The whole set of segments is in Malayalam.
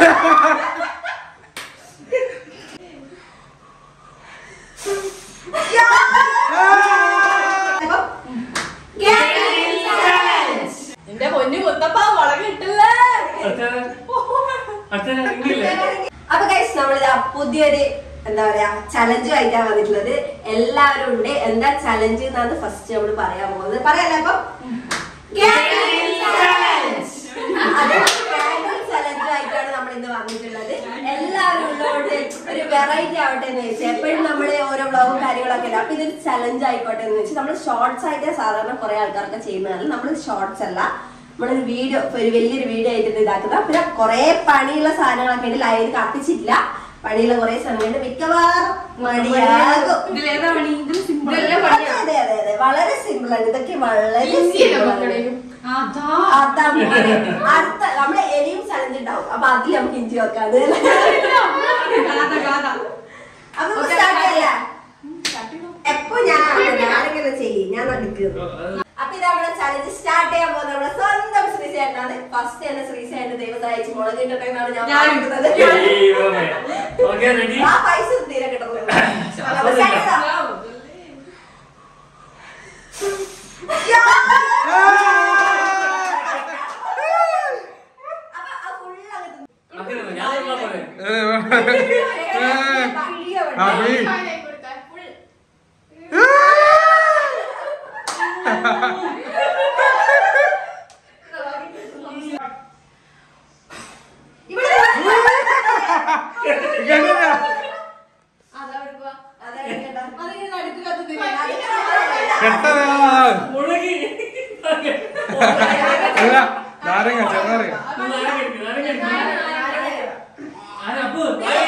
എന്റെ പൊന്നു കുത്തപ്പ വളക കിട്ടില്ല അച്ഛനെ ഇങ്ങില്ലേ അപ്പൊ ഗൈസ് നമ്മളിതാ പുതിയൊരു എന്താ പറയാ ചലഞ്ചും ആയിട്ടാണ് വന്നിട്ടുള്ളത് എല്ലാവരും ഉണ്ട് എന്താ ചലഞ്ച് എന്നാണ് ഫസ്റ്റ് നമ്മൾ പറയാൻ പോകുന്നത് പറയാല്ലേ അപ്പൊ ചലഞ്ച് ആയിട്ടാണ് നമ്മൾ ഇന്ന് വന്നിട്ടുള്ളത് എല്ലാവരും ഉള്ളതുകൊണ്ട് ഒരു വെറൈറ്റി ആവട്ടെ എന്ന് വെച്ചാൽ എപ്പോഴും നമ്മൾ ഓരോ വ്ളോഗും കാര്യങ്ങളൊക്കെ ഇല്ല അപ്പൊ ഇതൊരു ചലഞ്ച് ആയിക്കോട്ടെ എന്ന് വെച്ചാൽ നമ്മൾ ഷോർട്സ് ആയിട്ട് സാധാരണ കുറെ ആൾക്കാർക്ക് ചെയ്യുന്നതാണ് നമ്മൾ ഷോർട്സ് അല്ല നമ്മളൊരു വീഡിയോ ഒരു വലിയൊരു വീഡിയോ ആയിട്ട് ഇതാക്കുന്ന പിന്നെ കുറെ പണിയുള്ള സാധനങ്ങളൊക്കെ ഉണ്ട് ലൈവ് കത്തിച്ചില്ല പണിയുള്ള കുറെ സാധനങ്ങളുണ്ട് മിക്കവാറും മടിയാകും ഇതിലേതാ പണി ഇതിൽ സിമ്പിൾ അതെ അതെ അതെ അതെ വളരെ സിമ്പിൾ ആണ് ഇതൊക്കെ വളരെ simple ആണ്. അതാ അതാ മോനെ. അടുത്ത നമ്മുടെ എലിയും ചലഞ്ച് ഉണ്ടാവും അപ്പൊ അതിൽ നമുക്ക് ഇഞ്ചി വെക്കാതെ ഗാഥ ഗാഥ അപ്പൊ സ്റ്റാർട്ട് ചെയ്യല്ലേ എപ്പോ ഞാൻ ഞാനിങ്ങനെ ചെയ്യും ഞാൻ നടക്കുന്നു അപ്പൊ ഇത് നമ്മുടെ ചലഞ്ച് സ്റ്റാർട്ട് ചെയ്യാൻ പോകുന്നത് നമ്മുടെ സ്വന്തം ശ്രീസേട്ടനാണ് ഫസ്റ്റ് തന്നെ ശ്രീസേട്ടൻ ദൈവം സഹായിച്ച് മുളക് കിട്ടട്ടെ എന്നാണ് ഞാൻ ഞാൻ പറയുന്നത് ദൈവമേ ഓക്കെ റെഡി ആ പൈസ തീരെ കിട്ടുന്നില്ല അപ്പൊ start ചെയ്താ. അപ്പൊ ആ full അങ്ങ് തിന്ന്. അങ്ങനെ ഞാൻ പറഞ്ഞ പോലെ അഭി ഇങ്ങനെ കെട്ടതാ മുഴുകി അല്ല നാരങ്ങ ചെറുനാരങ്ങ അപ്പൊ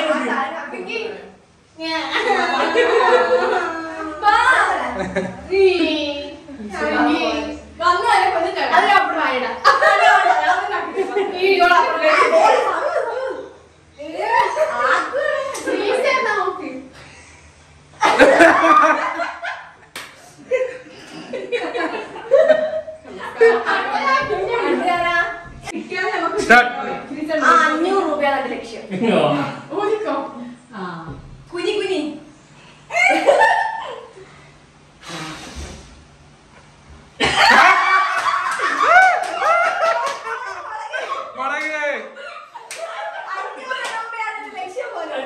സ്റ്റാർട്ട് ആ അഞ്ഞൂറ് രൂപയാണ് എന്റെ ലക്ഷ്യം കുനി കുനി മടങ്ങേ അഞ്ഞൂറ് രൂപയാണ് എന്റെ ലക്ഷ്യം പോലും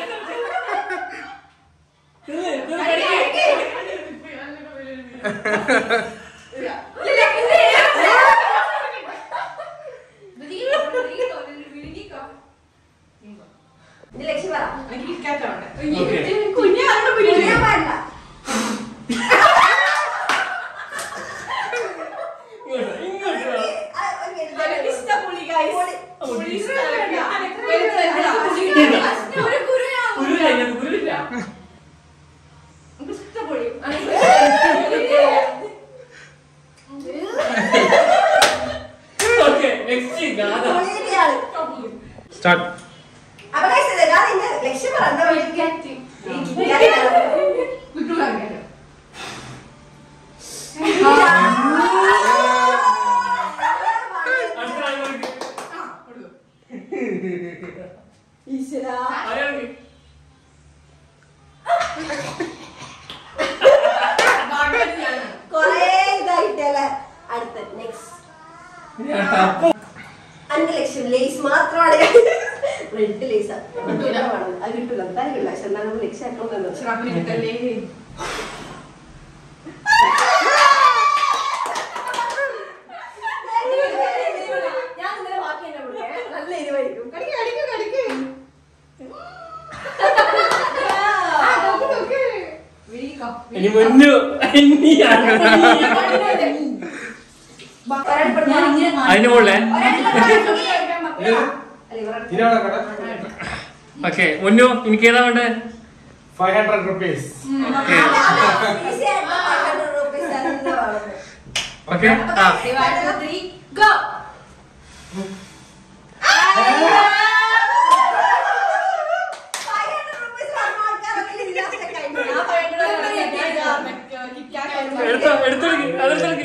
എന്റെ ലക്ഷ്യം പറ കുഞ്ഞാരുടെ കുനിയാൻ പാടില്ല ആ, okay, പുളി guys. പൊളി. പുളി ഗുരുവില്ല ഗുരുവില്ല ഓക്കെ നെക്സ്റ്റ് ഗാഥ പൊളിയാണ്. സ്റ്റാർട്ട് അപ്പൊ guys, ഇത് ഞാൻ എന്റെ ലക്ഷ്യം പറ എന്താ വിളിക്കാൻ അടുത്ത ആൾക്ക് ഈശ്വരാ അയാൾക്ക് കൊറേ ഇതായിട്ടല്ലേ അടുത്ത നെക്സ്റ്റ് അഞ്ച് ലക്ഷം ലേസ് മാത്രമാണ് റെഡ് ലേസ് അത് കിട്ടില്ല എന്തായാലും കിട്ടില്ല പക്ഷെ എന്നാലും നമ്മൾ ലക്ഷം ആക്കണമെന്നുണ്ട് ഞാൻ ഇന്നലെ ബാക്കി എന്നെ കൊടുക്കേ നല്ല എരിവായിരിക്കും ഇനി മുന്നു ഇനിയാണ് അതിന് മുകളിലെ ഇതാണ് കട ഓക്കെ മുന്നു എനിക്ക് ഏതാ വേണ്ടേ ഫൈവ് ഹൺഡ്രഡ് റുപ്പീസ് ഓക്കെ ആ Go! എടുത്തോ എടുത്തോളി അതെടുത്തോളി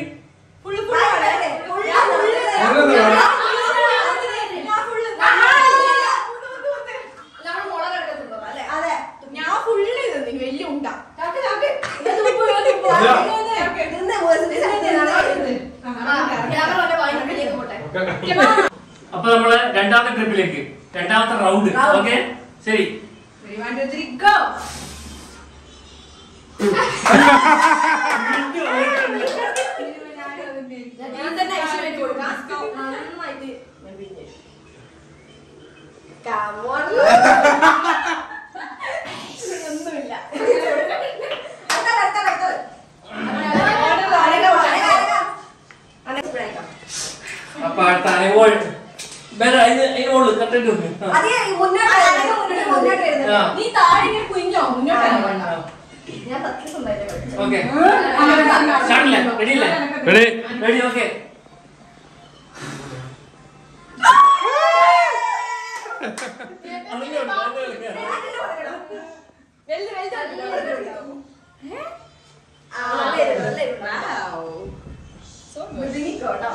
അപ്പൊ നമ്മള് രണ്ടാമത്തെ ട്രിപ്പിലേക്ക് രണ്ടാമത്തെ റൗണ്ട് Round. ഓക്കെ ശരി Ready, one, two, three, go. ഞാൻ തന്നെ ഐശ്വര്യമായിട്ട് കൊടുക്കാം. നന്നായിട്ട് ഞാൻ പിഴിഞ്ഞ്. Come on. ഒന്നുമില്ല. അടുത്തത്, അടുത്തത്, അടുത്തത്. അരക, അരക, അരക. അരക spray ആക്കാം. അപ്പൊ അടുത്ത അനവോൾ വേറെ അതിന് അതിനോള് കട്ടിട്ട് വെക്ക്. ആ. അത് ഈ മുന്നോട്ട് അരക മുന്നോട്ട് മുന്നോട്ട് വരുന്നത്. ആ. നീ താഴെ ഇങ്ങനെ കുഞ്ഞോ മുന്നോട്ട് ഇറങ്ങ് വേണ്ട. ഞാൻ സത്യസന്ധമായിട്ട് പഠിച്ചു. ഓക്കെ അങ്ങനെ സ്റ്റാർട്ടില്ലേ റെഡി അല്ലേ Ready? Ready okay well well ആ, വരും, വരും. ഒതുങ്ങിക്കോട്ടോ.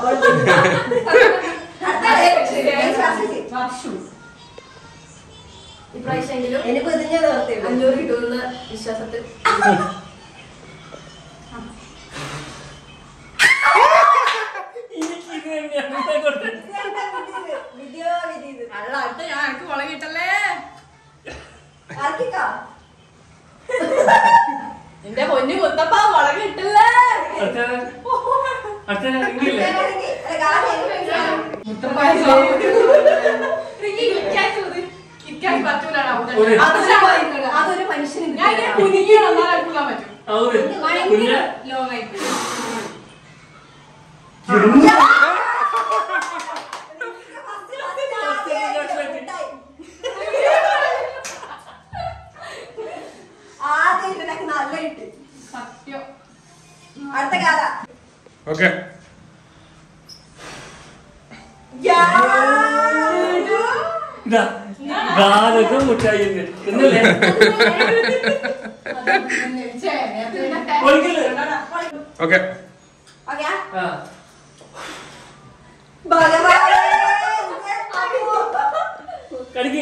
അടുത്ത വർഷു. ഇപ്രാവശ്യമെങ്കിലും എനിക്ക് ഇതിഞ്ഞ നിർത്തിയുള്ളൂ അഞ്ഞൂറ് കിട്ടുമെന്ന വിശ്വാസത്തിൽ വിധിയോ വിധി ഇത്. അല്ല, അടുത്ത ഞാൻ എനിക്ക് മുളകിട്ടല്ലേ ആർക്കിക്കാ? നിന്റെ പൊന്നു മുത്തപ്പ മുളകിട്ടല്ലേ അടുത്ത അടുത്ത ഇങ്ങില്ലേ ഇതാണെങ്കിൽ, അല്ല, കാര്യം എനിക്ക് മനസ്സിലാവും. മുത്തപ്പ കിക്കാൻ പറ്റൂലാണ് ഒരു- അതൊരു- അതൊരു മനുഷ്യന് ഞാൻ ഇങ്ങനെ കുനിക്കണം എന്നാലേ എടുക്കാൻ പറ്റും അവര് ഭയങ്കര കുഞ്ഞ ലോങ് ആയിട്ട് ആദ്യം ഇതിനൊക്കെ നല്ല ഇട്ട് സത്യം അടുത്ത കഥ Okay. ഇതാ ഗാതൊക്കെ മുട്ടായി എന്നല്ലേ ഒളിക്കല് Okay. ഓക്കെ ആ ഭഗവാനേ കടിക്ക്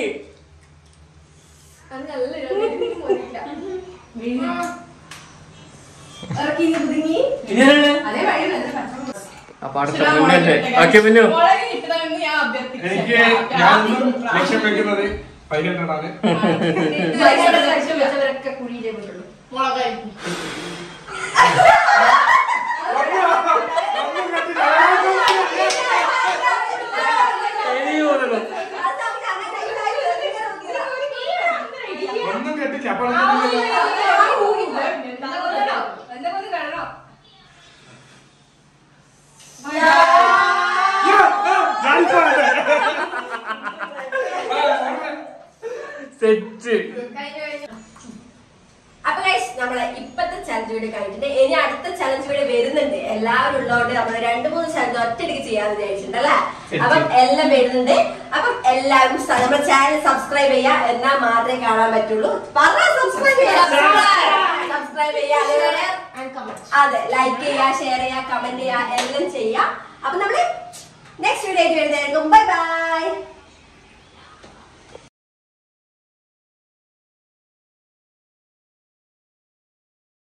ഇറക്കി ഒതുങ്ങി ഇങ്ങനെയാണ് അതേ വഴി നല്ല ഭക്ഷണം അപ്പൊ അടുത്ത മുന്നേ ഓക്കെ പിന്നു മുളക് കിട്ടണമെന്ന് ഞാൻ അഭ്യർത്ഥിച്ചു എനിക്ക് ഞാനും ലക്ഷ്യം വെക്കുന്നത് ഫൈവ് ഹൺഡ്രഡ് ആണ് വെച്ചവരൊക്കെ കുഴിയിലേ പോയിട്ടുള്ളൂ മുളകായിരിക്കും ഒന്നും കേട്ടില്ല അപ്പൊ എന്റെ കൊണ്ട് കഴണോ സെറ്റ് അപ്പൊ ഗൈസ് നമ്മളെ ഇപ്പത്തെ ചലഞ്ച് വീഡിയോ കഴിഞ്ഞിട്ട് ഇനി അടുത്ത ചലഞ്ച് വീഡിയോ വരുന്നുണ്ട് എല്ലാവരും ഉള്ളതുകൊണ്ട് നമ്മൾ രണ്ട് മൂന്ന് ചലഞ്ച് ഒറ്റയടിക്ക് ചെയ്യാന്ന് വിചാരിച്ചിട്ടുണ്ട് അല്ലെ അപ്പം എല്ലാം വരുന്നുണ്ട് അപ്പം എല്ലാവരും സ- നമ്മുടെ ചാനൽ സബ്സ്ക്രൈബ് ചെയ്യാ എന്നാൽ മാത്രമേ കാണാൻ പറ്റുള്ളൂ പറ സബ്സ്ക്രൈബ് ചെയ്യാ സബ്സ്ക്രൈബ് ചെയ്യാ അതേപോലെ അതെ ലൈക്ക് ചെയ്യാ ഷെയർ ചെയ്യാ കമന്റ് ചെയ്യാ എല്ലാം ചെയ്യാം അപ്പൊ നമ്മള് നെക്സ്റ്റ് വീഡിയോ ആയിട്ട് വരുന്നതായിരിക്കും ബൈ ബൈ